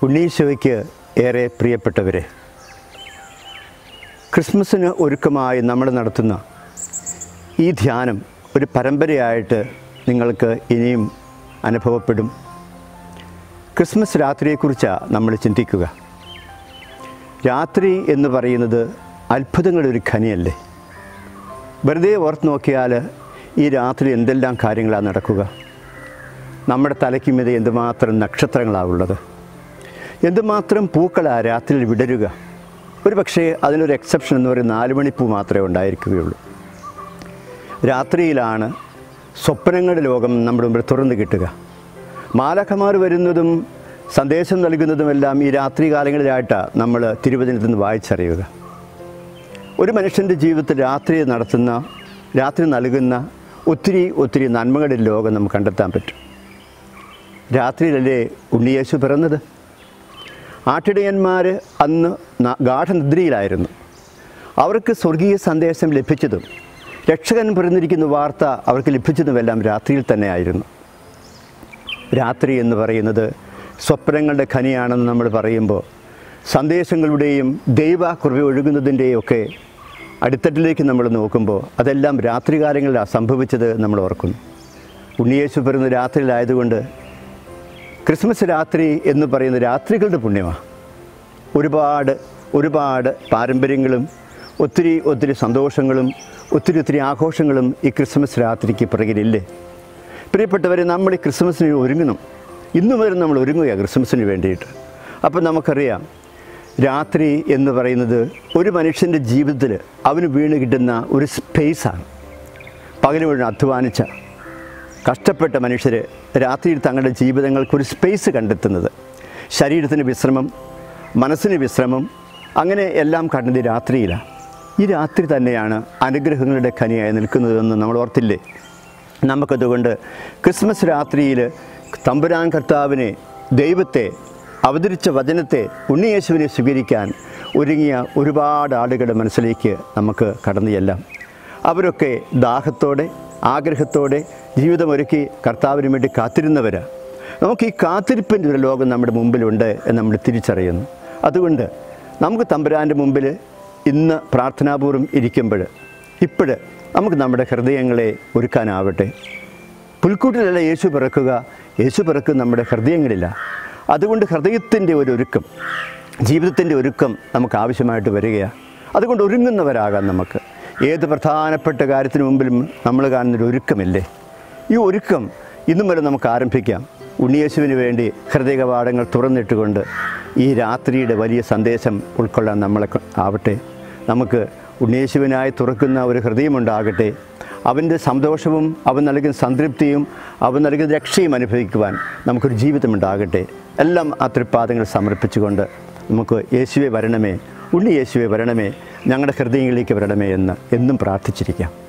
ഉണ്ണീശോയ്ക്ക് ഏറെ പ്രിയപ്പെട്ടവരെ ക്രിസ്മസിന് ഒരുക്കമായി നമ്മൾ നടത്തുന്ന ഈ ധ്യാനം ഒരു പരമ്പരയായിട്ട് നിങ്ങൾക്ക് ഇനിയും അനുഭവപ്പെടും ക്രിസ്മസ് രാത്രിയെക്കുറിച്ചാണ് നമ്മൾ ചിന്തിക്കുക രാത്രി എന്ന് പറയുന്നത് അത്ഭുതങ്ങളുടെ ഒരു ഖനിയല്ലേ വെറുതെ ഓർത്ത് നോക്കിയാൽ ഈ രാത്രി എന്തെല്ലാം കാര്യങ്ങളാണ് നടക്കുക നമ്മുടെ തലയ്ക്ക് മീതെ എന്തുമാത്രം നക്ഷത്രങ്ങളാണ് ഉള്ളത് എന്തുമാത്രം പൂക്കളാണ് രാത്രിയിൽ വിടരുക ഒരു പക്ഷേ അതിനൊരു എക്സെപ്ഷൻ എന്ന് പറയുന്നത് നാല് മണിപ്പൂ മാത്രമേ ഉണ്ടായിരിക്കുകയുള്ളൂ രാത്രിയിലാണ് സ്വപ്നങ്ങളുടെ ലോകം നമ്മുടെ മുമ്പിൽ തുറന്നു കിട്ടുക മാലഖമാർ വരുന്നതും സന്ദേശം നൽകുന്നതുമെല്ലാം ഈ രാത്രി കാലങ്ങളിലായിട്ടാണ് നമ്മൾ തിരുവചനത്തിൽ നിന്ന് വായിച്ചറിയുക ഒരു മനുഷ്യൻ്റെ ജീവിതത്തിൽ രാത്രി നടത്തുന്ന രാത്രി നൽകുന്ന ഒത്തിരി ഒത്തിരി നന്മകളുടെ ലോകം നമുക്ക് കണ്ടെത്താൻ പറ്റും രാത്രിയിലല്ലേ ഉണ്ണിയേശു പിറന്നത് ആട്ടിടയന്മാർ അന്ന് ന- ഗാഠനിദ്രയിലായിരുന്നു അവർക്ക് സ്വർഗീയ സന്ദേശം ലഭിച്ചതും രക്ഷകൻ പിറന്നിരിക്കുന്ന വാർത്ത അവർക്ക് ലഭിച്ചതുമെല്ലാം രാത്രിയിൽ തന്നെയായിരുന്നു രാത്രി എന്ന് പറയുന്നത് സ്വപ്നങ്ങളുടെ ഖനിയാണെന്ന് നമ്മൾ പറയുമ്പോൾ സന്ദേശങ്ങളുടെയും ദൈവകൃപ ഒഴുകുന്നതിൻ്റെയും ഒക്കെ അടിത്തട്ടിലേക്ക് നമ്മൾ നോക്കുമ്പോൾ അതെല്ലാം രാത്രികാലങ്ങളിലാണ് സംഭവിച്ചത് നമ്മൾ ഓർക്കുന്നു ഉണ്ണിയേശു പിറന്ന രാത്രിയിലായതുകൊണ്ട് ക്രിസ്മസ് രാത്രി എന്ന് പറയുന്ന രാത്രികളുടെ പുണ്യമാണ് ഒരുപാട് ഒരുപാട് പാരമ്പര്യങ്ങളും ഒത്തിരി ഒത്തിരി സന്തോഷങ്ങളും ഒത്തിരി ഒത്തിരി ആഘോഷങ്ങളും ഈ ക്രിസ്മസ് രാത്രിക്ക് പിറകിലില്ലേ പ്രിയപ്പെട്ടവരെ നമ്മൾ ഈ ക്രിസ്മസിന് ഒരുങ്ങണം ഇന്നു മുതൽ നമ്മൾ ഒരുങ്ങുകയാണ് ക്രിസ്മസിന് വേണ്ടിയിട്ട് അപ്പം നമുക്കറിയാം രാത്രി എന്ന് പറയുന്നത് ഒരു മനുഷ്യൻ്റെ ജീവിതത്തിൽ അവന് വീണ് കിട്ടുന്ന ഒരു സ്പേസാണ് പകൽ മുഴുവൻ അധ്വാനിച്ച കഷ്ടപ്പെട്ട മനുഷ്യർ രാത്രിയിൽ തങ്ങളുടെ ജീവിതങ്ങൾക്ക് ഒരു സ്പേസ് കണ്ടെത്തുന്നത് ശരീരത്തിന് വിശ്രമം മനസ്സിന് വിശ്രമം അങ്ങനെ എല്ലാം കണ്ടത് രാത്രിയിലാണ് ഈ രാത്രി തന്നെയാണ് അനുഗ്രഹങ്ങളുടെ ഖനിയായി നിൽക്കുന്നതെന്ന് നമ്മൾ ഓർത്തില്ലേ നമുക്കതുകൊണ്ട് ക്രിസ്മസ് രാത്രിയിൽ തമ്പുരാൻ കർത്താവിനെ ദൈവത്തെ അവതരിച്ച വചനത്തെ ഉണ്ണിയേശുവിനെ സ്വീകരിക്കാൻ ഒരുങ്ങിയ ഒരുപാട് ആളുകളുടെ മനസ്സിലേക്ക് നമുക്ക് കടന്നു ചെല്ലാം അവരൊക്കെ ദാഹത്തോടെ ആഗ്രഹത്തോടെ ജീവിതമൊരുക്കി കർത്താവിന് വേണ്ടി കാത്തിരുന്നവരാണ് നമുക്ക് ഈ കാത്തിരിപ്പിൻ്റെ ഒരു ലോകം നമ്മുടെ മുമ്പിലുണ്ട് എന്ന് നമ്മൾ തിരിച്ചറിയുന്നു അതുകൊണ്ട് നമുക്ക് തമ്പുരാൻ്റെ മുമ്പിൽ ഇന്ന് പ്രാർത്ഥനാപൂർവ്വം ഇരിക്കുമ്പോൾ ഇപ്പോൾ നമുക്ക് നമ്മുടെ ഹൃദയങ്ങളെ ഒരുക്കാനാവട്ടെ പുൽക്കൂട്ടിലല്ല യേശു പിറക്കുക യേശു പിറക്കുക നമ്മുടെ ഹൃദയങ്ങളില്ല അതുകൊണ്ട് ഹൃദയത്തിൻ്റെ ഒരു ഒരുക്കം ജീവിതത്തിൻ്റെ ഒരുക്കം നമുക്ക് ആവശ്യമായിട്ട് വരികയാണ് അതുകൊണ്ട് ഒരുങ്ങുന്നവരാകാം നമുക്ക് ഏത് പ്രധാനപ്പെട്ട കാര്യത്തിന് മുമ്പിലും നമ്മൾ കാണുന്നൊരു ഒരുക്കമില്ലേ ഈ ഒരുക്കം ഇന്നും വരെ നമുക്ക് ആരംഭിക്കാം ഉണ്ണിയേശുവിന് വേണ്ടി ഹൃദയ കവാടങ്ങൾ തുറന്നിട്ടുകൊണ്ട് ഈ രാത്രിയുടെ വലിയ സന്ദേശം ഉൾക്കൊള്ളാൻ നമ്മളെ കൊ- ആവട്ടെ നമുക്ക് ഉണ്ണിയേശുവിനായി തുറക്കുന്ന ഒരു ഹൃദയമുണ്ടാകട്ടെ അവൻ്റെ സന്തോഷവും അവൻ നൽകുന്ന സംതൃപ്തിയും അവൻ നൽകുന്ന രക്ഷയും അനുഭവിക്കുവാൻ നമുക്കൊരു ജീവിതമുണ്ടാകട്ടെ എല്ലാം ആ തൃപ്പാദങ്ങൾ സമർപ്പിച്ചുകൊണ്ട് നമുക്ക് യേശുവെ വരണമേ ഉണ്ണി യേശുവെ വരണമേ ഞങ്ങളുടെ ഹൃദയങ്ങളിലേക്ക് വരണമേ എന്ന് എന്നും പ്രാർത്ഥിച്ചിരിക്കാം